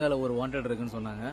அதில் ஒரு வாண்டட் இருக்குன்னு சொன்னாங்க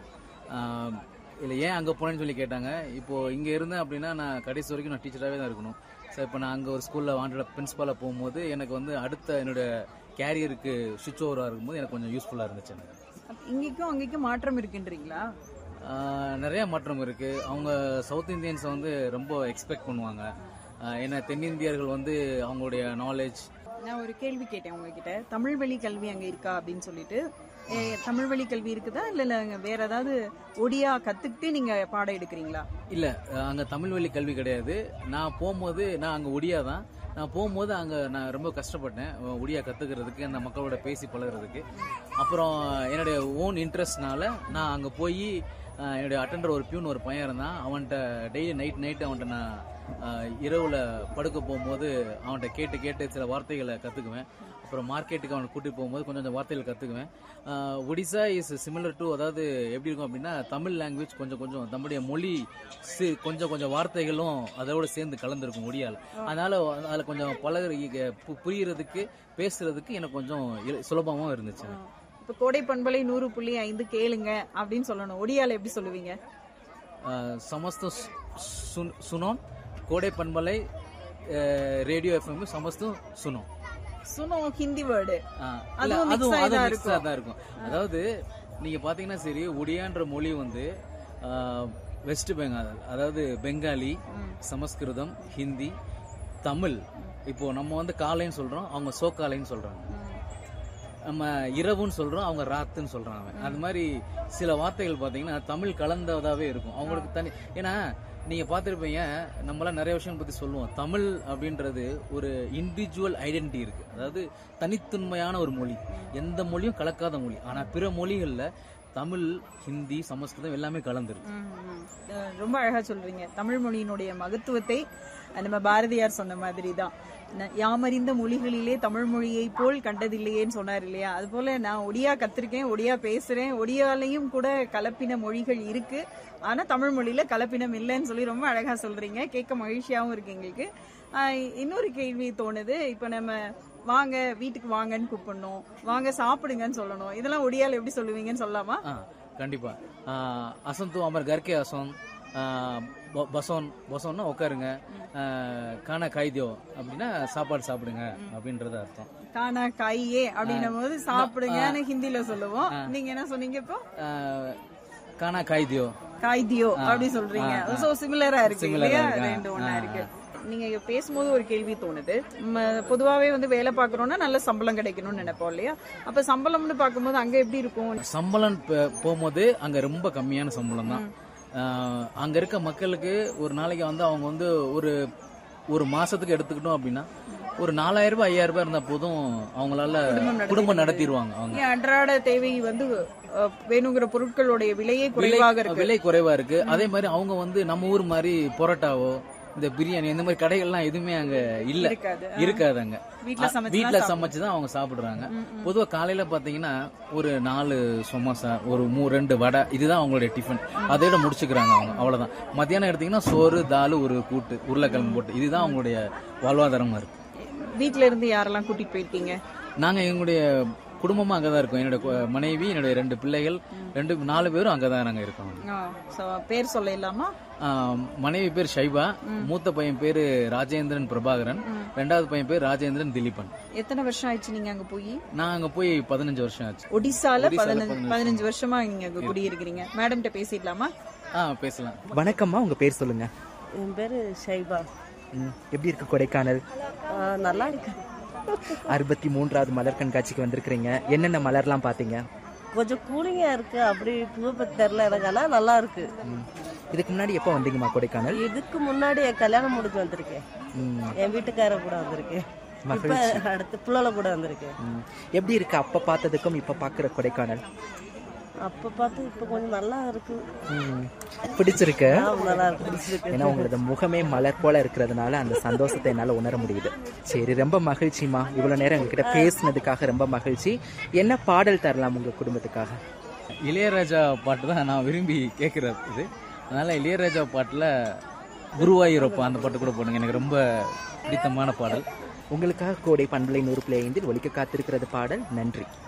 இல்லை ஏன் அங்கே போனேன்னு சொல்லி கேட்டாங்க இப்போ இங்கே இருந்தேன் அப்படின்னா நான் கடைசி வரைக்கும் நான் டீச்சராகவே தான் இருக்கணும் ஸோ இப்போ நான் அங்கே ஒரு ஸ்கூலில் வாண்டட் பிரின்ஸ்பாலாக போகும்போது எனக்கு வந்து அடுத்த என்னோட கேரியருக்கு சுவிட்ச் ஓவராக இருக்கும்போது எனக்கு கொஞ்சம் யூஸ்ஃபுல்லாக இருந்துச்சு எனக்கு அப்ப இங்கேக்கும் அங்கேக்கும் மாற்றம் இருக்குன்றீங்களா ஆஹ் நிறைய மாற்றம் இருக்கு அவங்க சவுத் இந்தியன்ஸை வந்து ரொம்ப எக்ஸ்பெக்ட் பண்ணுவாங்க ஆஹ் ஏன்னா தென்னிந்தியர்கள் வந்து அவங்களுடைய நாலேஜ் நான் ஒரு கேள்வி கேட்டேன் உங்ககிட்ட தமிழ் வழி கல்வி அங்க இருக்கா அப்படின்னு சொல்லிட்டு ஏ, தமிழ் வழி கல்வி இருக்குதா இல்ல இல்ல அங்க வேற ஏதாவது ஒடியா கத்துக்கிட்டு நீங்க பாடம் எடுக்கிறீங்களா இல்ல அங்க தமிழ் வழி கல்வி கிடையாது நான் போகும்போது நான் அங்க ஒடியா தான் நான் போகும்போது அங்க நான் ரொம்ப கஷ்டப்பட்டேன் ஒடியா கத்துக்கிறதுக்கு அந்த மக்களோட பேசி பழகுறதுக்கு அப்புறம் என்னுடைய ஓன் இன்ட்ரெஸ்ட்னால நான் அங்க போய் என்னுடைய அட்டெண்டர் ஒரு பியூன் ஒரு பையன் இருந்தான் அவன்கிட்ட டெய்லி நைட் நைட் அவன்கிட்ட நான் ஆஹ், இரவுல படுக்க போகும்போது அவன்கிட்ட கேட்டு கேட்டு சில வார்த்தைகளை கத்துக்குவேன் அப்புறம் மார்க்கெட்டுக்கு அவனை கூட்டிட்டு போகும்போது கொஞ்சம் கொஞ்சம் வார்த்தைகள் கத்துக்குவேன் ah, Odisha is similar to அதாவது எப்படி இருக்கும் அப்படின்னா தமிழ் லாங்குவேஜ் கொஞ்சம் கொஞ்சம் நம்முடைய மொழி சி- கொஞ்சம் கொஞ்சம் வார்த்தைகளும் அதோட சேர்ந்து கலந்துருக்கும் ஒடியால அதனால அதுல கொஞ்சம் பழகுற பு- புரியறதுக்கு பேசுறதுக்கு எனக்கு கொஞ்சம் இல- சுலபமாவும் இருந்துச்சு இப்ப கோடை பண்பலை நூறு புள்ளி ஐந்து கேளுங்க அப்படின்னு சொல்லணும் ஒடியால எப்படி சொல்லுவீங்க ஆஹ், சமஸ்தம் சு- சுன்- சுனோம் கோடை பண்பலை ஆஹ், ரேடியோ எஃப்எம் சமஸ்தம் சுனோம் சுனோ ஹிந்தி வேர்டு ஆஹ், இல்ல, அதுவும் mix அதுவும் ஆகி தான் அதுவும் mix ஆ தான் இருக்கும் அதாவது நீங்க பாத்தீங்கன்னா சரி ஒடியான்ற மொழி வந்து ஆஹ், வெஸ்ட் பெங்கால் அதாவது பெங்காலி சமஸ்கிருதம் ஹிந்தி தமிழ் இப்போ நம்ம வந்து காலைன்னு சொல்றோம் அவங்க சோக்காலைன்னு சொல்றாங்க நம்ம இரவுன்னு சொல்றோம் அவங்க ராத்துன்னு சொல்றாங்க அது மாதிரி சில வார்த்தைகள் பாத்தீங்கன்னா தமிழ் கலந்ததாவே இருக்கும் அவங்களுக்கு தனி ஏன்னா நீங்க பார்த்திருப்பீங்க நம்மளாம் நிறைய விஷயம் பத்தி சொல்லுவோம் தமிழ் அப்படின்றது ஒரு இண்டிவிஜுவல் ஐடென்டிட்டி இருக்கு அதாவது தனித்தன்மையான ஒரு மொழி எந்த மொழியும் கலக்காத மொழி ஆனா பிற மொழிகள்ல தமிழ் ஹிந்தி சமஸ்கிருதம் எல்லாமே கலந்துருக்கு ம், ம். அஹ் ரொம்ப அழகா சொல்றீங்க தமிழ் மொழியினுடைய மகத்துவத்தை அஹ் நம்ம பாரதியார் சொன்ன மாதிரி தான் ந- யாமறிந்த மொழிகளிலே தமிழ் மொழியை போல் கண்டதில்லையேன்னு சொன்னார் இல்லையா அது போல நான் ஒடியா கத்திருக்கேன் ஒடியா பேசுறேன் ஒடியாலையும் கூட கலப்பின மொழிகள் இருக்கு ஆனா தமிழ் மொழியில கலப்பினம் இல்லைன்னு சொல்லி ரொம்ப அழகா சொல்றீங்க கேட்க மகிழ்ச்சியாவும் இருக்கு எங்களுக்கு ஆஹ் இன்னொரு கேள்வி தோணுது இப்ப நம்ம வாங்க வீட்டுக்கு வாங்கன்னு கூப்பிடணும் வாங்க சாப்பிடுங்கன்னு சொல்லணும் இதெல்லாம் ஒடியால எப்படி சொல்லுவீங்கன்னு சொல்லலாமா ஆ கண்டிப்பா ஆ, அசந்து அமர் கர்கே அசோன் ஆ, ப- பசோன் பசோன்னா உட்காருங்க ஆ, காண காய்தியோ அப்படின்னா சாப்பாடு சாப்பிடுங்க அப்படின்றது அர்த்தம் கானா காயே அப்படின்னும் போது சாப்பிடுங்கன்னு ஹிந்தில சொல்லுவோம் நீங்க என்ன சொன்னீங்க இப்போ ஆ, காணா காய்தியோ காய்தியோ அப்படி சொல்றீங்க சோ சிமிலரா இருக்கு Similar ஆ இல்லையா இருக்கு. ரெண்டு ஒண்ணா இருக்கு நீங்க இங்க பேசும்போது ஒரு கேள்வி தோணுது ம, பொதுவாவே வந்து வேலை பாக்குறோம்னா நல்ல சம்பளம் கிடைக்கணும்னு நினைப்போம் இல்லையா அப்ப சம்பளம்னு பார்க்கும்போது அங்க எப்படி இருக்கும் சம்பளம் ப- போகும்போது அங்க ரொம்ப கம்மியான சம்பளம் தான் ஆ, அங்க இருக்க மக்களுக்கு ஒரு நாளைக்கு வந்து அவங்க வந்து ஒரு ஒரு மாசத்துக்கு எடுத்துக்கிட்டோம் அப்படின்னா ஒரு நாலாயிரம் ரூபாய் ஐயாயிரம் ரூபாய் இருந்தா போதும் அவங்களால குடும்பம் நடத்திடுவாங்க அவங்க ஏன் அன்றாட தேவை வந்து அஹ், வேணுங்கிற பொருட்களுடைய விலையே குறைவாக இருக்கு விலை குறைவா இருக்கு அதே மாதிரி அவங்க வந்து நம்ம ஊர் மாதிரி பொரோட்டாவோ இந்த பிரியாணி இந்த மாதிரி கடைகள்லாம் எதுவுமே அங்க இல்ல இருக்காது இருக்காது அங்க வீட்ல அ- சமைச்சு வீட்ல சமைச்சு தான் அவங்க சாப்பிடுறாங்க பொதுவா காலையில பாத்தீங்கன்னா ஒரு நாலு சமோசா ஒரு மூ ரெண்டு வடை இதுதான் அவங்களுடைய டிஃபன் அதோட முடிச்சுக்கிறாங்க அவங்க அவ்வளவுதான் மத்தியானம் எடுத்தீங்கன்னா சோறு தால் ஒரு கூட்டு உருளைக்கிழங்கு போட்டு இதுதான் அவங்களுடைய வாழ்வாதாரமா இருக்கு வீட்ல இருந்து யாரெல்லாம் கூட்டிட்டு போயிருக்கீங்க நாங்க எங்களுடைய குடும்பமா அங்கதான் இருக்கோம் என்னோட கு- மனைவி என்னுடைய ரெண்டு பிள்ளைகள் ரெண்டு நாலு பேரும் அங்கதான் நாங்க இருக்கோம் சோ பேர் சொல்ல இல்லாமா ஆஹ் மனைவி பேர் ஷைபா மூத்த பையன் பேரு ராஜேந்திரன் பிரபாகரன் ரெண்டாவது பையன் பேர் ராஜேந்திரன் திலீபன் எத்தனை வருஷம் ஆயிடுச்சு நீங்க அங்க போய் நான் அங்க போய் பதினஞ்சு வருஷம் ஆச்சு ஒடிசால பதினஞ்சு பதினஞ்சு வருஷமா நீங்க அங்க குடியிருக்கிறீங்க மேடம் கிட்ட பேசிடலாமா ஆ பேசலாம் வணக்கம்மா உங்க பேர் சொல்லுங்க என் பேரு ஷைபா ம், எப்படி இருக்கு கொடைக்கானல் ஆ, நல்லா இருக்கு அறுபத்தி மூன்றாவது மலர் கண்காட்சிக்கு வந்திருக்கிறீங்க என்னென்ன மலர்லாம் பாத்தீங்க கொஞ்சம் கூலிங்கா இருக்கு அப்படி பூ பத்தி தெரியல எனக்கு ஆனா நல்லா இருக்கு ம். இதுக்கு முன்னாடி எப்போ வந்தீங்கம்மா கொடைக்கானல் இதுக்கு முன்னாடி என் கல்யாணம் முடிஞ்சு வந்திருக்கேன் ம், என் வீட்டுக்கார கூட வந்திருக்கேன் இப்ப அடுத்து பிள்ளைல கூட வந்திருக்கேன் ம். எப்படி இருக்கு அப்ப பார்த்ததுக்கும் இப்ப பாக்குற கொடைக்கானல் அப்ப பார்த்து இப்ப கொஞ்சம் நல்லா இருக்கு ம். பிடிச்சிருக்கு ஆ, நல்லா இருக்கு பிடிச்சிருக்கு ஏன்னா உங்களோட முகமே மலர் போல இருக்கிறதுனால அந்த சந்தோஷத்தை என்னால உணர முடியுது சரி ரொம்ப மகிழ்ச்சிமா இவ்வளவு நேரம் எங்ககிட்ட பேசினதுக்காக ரொம்ப மகிழ்ச்சி என்ன பாடல் தரலாம் உங்க குடும்பத்துக்காக இளையராஜா பாட்டு தான் நான் விரும்பி கேட்கறது இது அதனால இளையராஜா பாட்டுல குருவாயூரப்பா அந்த பாட்டு கூட போடுங்க எனக்கு ரொம்ப பிடித்தமான பாடல் உங்களுக்காக கோடை பண்பலை நூறு பிள்ளை ஐந்தில் ஒலிக்க காத்திருக்கிறது பாடல் நன்றி